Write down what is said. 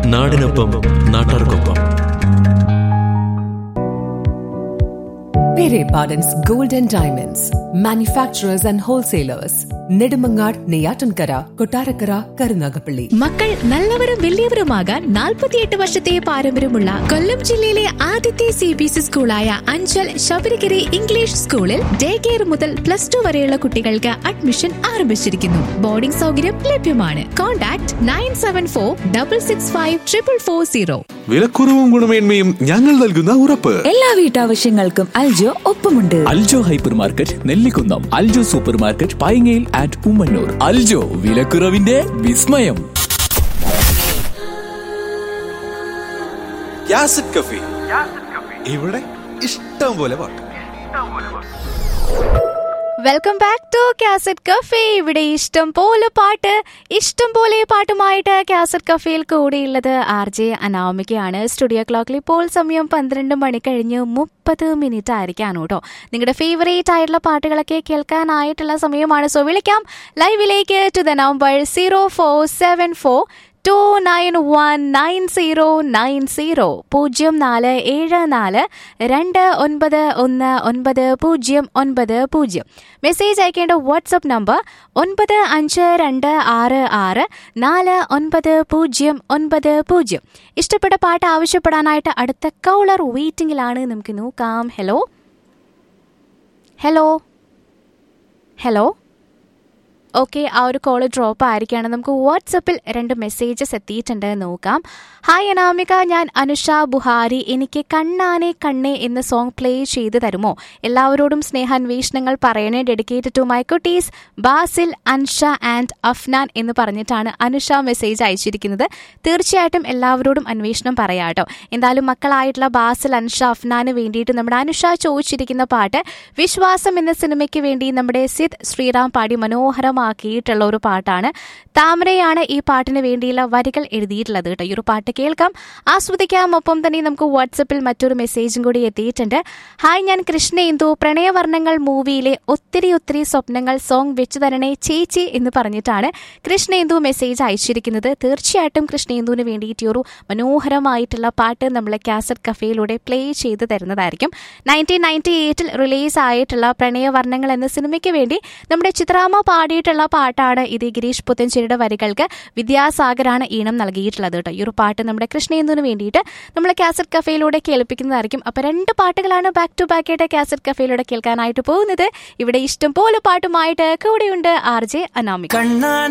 നാടിനൊപ്പം നാട്ടാർക്കൊപ്പം Pere Pardon's Gold and Diamonds, manufacturers and wholesalers, Nedumangad, Neyatankara, Kotarakara, Karunagapalli. മക്കൾ നല്ലവരും വലിയവരുമാകാൻ നാൽപ്പത്തിയെട്ട് വർഷത്തെ പാരമ്പര്യമുള്ള കൊല്ലം ജില്ലയിലെ ആദ്യത്തെ സി ബി എസ് സ്കൂളായ അഞ്ചൽ ശബരിഗിരി ഇംഗ്ലീഷ് സ്കൂളിൽ ഡേ കെയർ മുതൽ പ്ലസ് ടു വരെയുള്ള കുട്ടികൾക്ക് അഡ്മിഷൻ ആരംഭിച്ചിരിക്കുന്നു ബോർഡിംഗ് സൗകര്യം ലഭ്യമാണ് contact nine seven four double six five triple four zero വിലക്കുറവും ഗുണമേന്മയും ഞങ്ങൾ നൽകുന്ന ഉറപ്പ് എല്ലാ വീട്ടാവശ്യങ്ങൾക്കും അൽജോ ഒപ്പമുണ്ട് Aljo hyper market Nellikunnam Aljo super market പൈങ്ങയിൽ ആറ്റ് ഉമ്മന്നൂർ അൽജോ വിലക്കുറവിന്റെ വിസ്മയം യാസിഡ് കഫി ഇവിടെ ഇഷ്ടം പോലെ പാട്ട് welcome back to cassette cafe ഇവിടെ ഇഷ്ടം പോലെ പാട്ട് ഇഷ്ടം പോലെ പാട്ടുമായിട്ട് കാസറ്റ് കഫേയിൽ കൂടെയുള്ളത് ആർ ജെ അനാമികയാണ് സ്റ്റുഡിയോ ക്ലോക്കിൽ ഇപ്പോൾ സമയം പന്ത്രണ്ട് മണി കഴിഞ്ഞ് മുപ്പത് മിനിറ്റ് ആയിരിക്കാണ് കേട്ടോ നിങ്ങളുടെ ഫേവറേറ്റ് ആയിട്ടുള്ള പാട്ടുകളൊക്കെ കേൾക്കാനായിട്ടുള്ള സമയമാണ് സോ വിളിക്കാം ലൈവിലേക്ക് to the number zero four seven four two nine one nine zero nine zero പൂജ്യം നാല് ഏഴ് നാല് രണ്ട് ഒൻപത് ഒന്ന് ഒൻപത് പൂജ്യം ഒൻപത് പൂജ്യം മെസ്സേജ് അയക്കേണ്ട വാട്സപ്പ് നമ്പർ ഒൻപത് അഞ്ച് രണ്ട് ആറ് ആറ് നാല് ഒൻപത് പൂജ്യം ഒൻപത് പൂജ്യം ഇഷ്ടപ്പെട്ട പാട്ട് ആവശ്യപ്പെടാനായിട്ട് അടുത്ത കൗളർ വെയിറ്റിംഗിലാണ് നമുക്ക് നോക്കാം ഹലോ ഹലോ ഹലോ ഓക്കെ ആ ഒരു കോള് ഡ്രോപ്പ് ആയിരിക്കുകയാണ് നമുക്ക് വാട്സപ്പിൽ രണ്ട് മെസ്സേജസ് എത്തിയിട്ടുണ്ട് നോക്കാം ഹായ് അനാമിക ഞാൻ അനുഷ ബുഹാരി എനിക്ക് കണ്ണാനെ കണ്ണേ എന്ന സോങ് പ്ലേ ചെയ്ത് തരുമോ എല്ലാവരോടും സ്നേഹാന്വേഷണങ്ങൾ പറയണേ ഡെഡിക്കേറ്റഡ് ടു മൈ കുട്ടീസ് ബാസിൽ അൻഷ ആൻഡ് അഫ്നാൻ എന്ന് പറഞ്ഞിട്ടാണ് അനുഷ മെസ്സേജ് അയച്ചിരിക്കുന്നത് തീർച്ചയായിട്ടും എല്ലാവരോടും അന്വേഷണം പറയാം കേട്ടോ എന്തായാലും മക്കളായിട്ടുള്ള ബാസിൽ അൻഷ അഫ്നാന് വേണ്ടിയിട്ട് നമ്മുടെ അനുഷ ചോദിച്ചിരിക്കുന്ന പാട്ട് വിശ്വാസം എന്ന സിനിമയ്ക്ക് വേണ്ടി നമ്മുടെ സിദ് ശ്രീറാം പാടി മനോഹരമാക്കിയിട്ടുള്ള ഒരു പാട്ടാണ് താമരയാണ് ഈ പാട്ടിന് വേണ്ടിയുള്ള വരികൾ എഴുതിയിട്ടുള്ളത് കേട്ടോ ഈ ഒരു പാട്ട് കേൾക്കാം ആസ്വദിക്കാം ഒപ്പം തന്നെ നമുക്ക് വാട്സപ്പിൽ മറ്റൊരു മെസ്സേജും കൂടി എത്തിയിട്ടുണ്ട് ഹായ് ഞാൻ കൃഷ്ണേന്ദു പ്രണയവർണ്ണങ്ങൾ മൂവിയിലെ ഒത്തിരി ഒത്തിരി സ്വപ്നങ്ങൾ സോങ് വെച്ചു തരണേ ചേച്ചി എന്ന് പറഞ്ഞിട്ടാണ് കൃഷ്ണേന്ദു മെസ്സേജ് അയച്ചിരിക്കുന്നത് തീർച്ചയായിട്ടും കൃഷ്ണേന്ദുവിന് വേണ്ടിയിട്ട് ഈ ഒരു മനോഹരമായിട്ടുള്ള പാട്ട് നമ്മൾ കാസറ്റ് കഫേയിലൂടെ പ്ലേ ചെയ്ത് തരുന്നതായിരിക്കും നയൻറ്റീൻ നയൻറ്റി എയ്റ്റിൽ റിലീസ് ആയിട്ടുള്ള പ്രണയവർണ്ണങ്ങൾ എന്ന സിനിമയ്ക്ക് വേണ്ടി നമ്മുടെ ചിത്രാമ്മ പാടിയിട്ടുള്ള പാട്ടാണ് ഇത് ഗിരീഷ് പുത്തൻചേരിയുടെ വരികൾക്ക് വിദ്യാസാഗറാണ് ഈണം നൽകിയിട്ടുള്ളത് കേട്ടോ ഈ ഒരു പാട്ട് നമ്മുടെ കൃഷ്ണേന്ദുവിന് വേണ്ടിയിട്ട് നമ്മൾ കാസറ്റ് കഫേയിലൂടെ കേൾപ്പിക്കുന്നതായിരിക്കും അപ്പോൾ രണ്ട് പാട്ടുകളാണ് ബാക്ക് ടു ബാക്ക് ആയിട്ട് കാസറ്റ് കഫേയിലൂടെ കേൾക്കാനായിട്ട് പോകുന്നത് ഇവിടെ ഇഷ്ടം പോലെ പാട്ടുമായിട്ട് കൂടെയുണ്ട് ആർ ജെ അനാമിക